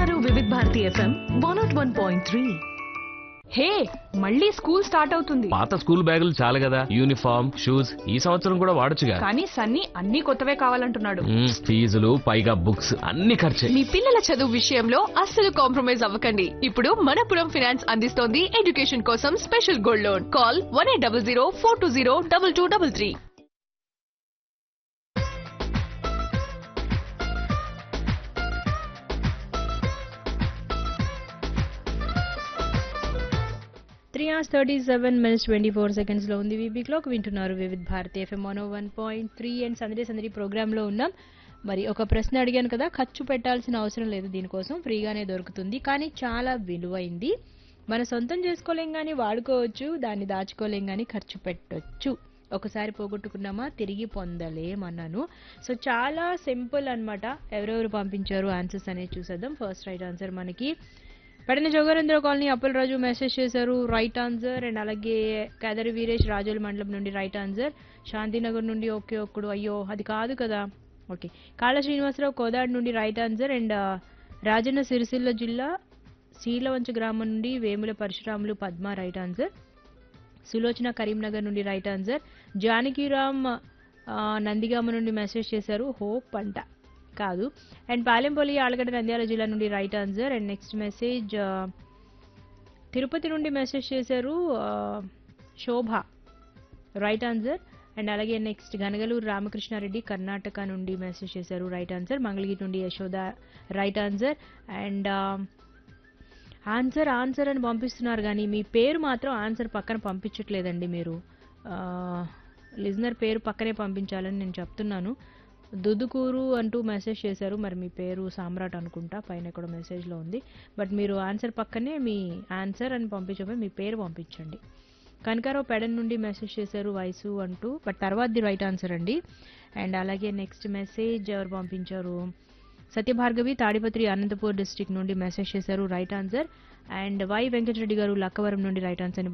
వింటున్నారు Vividh Bharati FM one nought one point three hey మళ్ళీ school start అవుతుంది పాత స్కూల్ బ్యాగులు చాలు కదా యూనిఫామ్ షూస్ ఈ సంవత్సరం కూడా వాడొచ్చుగా కానీ సన్నీ అన్ని కొత్తవే కావాలంటున్నాడు మ్మ్, ఫీజులు పైగా బుక్స్ అన్ని ఖర్చే మీ పిల్లల చదువు విషయంలో అస్సలు కాంప్రమైజ్ అవ్వకండి ఇప్పుడు మనపురం ఫినాన్స్ అందిస్తోంది ఎడ్యుకేషన్ కోసం special gold loan call one eight double zero four two zero double two double three three hours thirty seven minutes twenty four సెకండ్స్లో ఉంది వీబీ క్లాక్ వింటున్నారు Vividh Bharati FM one one point three and సందడి సందడి ప్రోగ్రాంలో ఉన్నాం మరి ఒక ప్రశ్న అడిగాను కదా ఖర్చు పెట్టాల్సిన అవసరం లేదు దీనికోసం ఫ్రీగానే దొరుకుతుంది కానీ చాలా విలువైంది మన సొంతం చేసుకోలేం కానీ వాడుకోవచ్చు దాన్ని దాచుకోలేం కానీ ఖర్చు పెట్టొచ్చు ఒకసారి పోగొట్టుకున్నామా తిరిగి పొందలేమన్నాను సో చాలా సింపుల్ అన్నమాట ఎవరెవరు పంపించారు ఆన్సర్స్ అనేది చూసేద్దాం ఫస్ట్ రైట్ ఆన్సర్ మనకి పెడన జోగరేంద్ర కాలనీ అప్పలరాజు మెసేజ్ చేశారు రైట్ ఆన్సర్ అండ్ అలాగే కేదరి వీరేష్ రాజోల్ మండలం నుండి రైట్ ఆన్సర్ శాంతినగర్ నుండి ఓకే ఒక్కడు అయ్యో అది కాదు కదా ఓకే కాళ్ళ శ్రీనివాసరావు కోదాడు నుండి right answer and Rajanna Sircilla జిల్లా శీలవంచ గ్రామం నుండి వేముల పరశురాములు పద్మ రైట్ ఆన్సర్ సులోచన కరీంనగర్ నుండి రైట్ ఆన్సర్ జానకిరామ్ ఆ, నందిగామ నుండి మెసేజ్ చేశారు హోప్ అంట కాదు అండ్ పాలెంపల్లి ఆలగడ్డ నంద్యాల జిల్లా నుండి right answer and next message ఆ, తిరుపతి నుండి మెసేజ్ చేశారు ఆ, శోభ రైట్ ఆన్సర్ అండ్ అలాగే నెక్స్ట్ గనగలూరు రామకృష్ణారెడ్డి కర్ణాటక నుండి మెసేజ్ చేశారు రైట్ ఆన్సర్ మంగళగిరి నుండి Yashoda right answer and answer answer అని పంపిస్తున్నారు కానీ మీ పేరు మాత్రం ఆన్సర్ పక్కన పంపించట్లేదండి మీరు లిజనర్ పేరు పక్కనే పంపించాలని నేను చెప్తున్నాను దుదుకూరు అంటూ మెసేజ్ చేశారు మరి మీ పేరు సామ్రాట్ అనుకుంటా పైన కూడా మెసేజ్లో ఉంది బట్ మీరు ఆన్సర్ పక్కనే మీ ఆన్సర్ అని పంపించబోయి మీ పేరు పంపించండి కనకారావు పెడన్ నుండి మెసేజ్ చేశారు వయసు అంటూ బట్ తర్వాతది రైట్ ఆన్సర్ అండి అండ్ అలాగే నెక్స్ట్ మెసేజ్ ఎవరు పంపించారు సత్యభార్గవి తాడిపత్రి అనంతపూర్ డిస్ట్రిక్ట్ నుండి మెసేజ్ చేశారు right answer and Y Venkatareddy గారు లక్కవరం నుండి రైట్ ఆన్సర్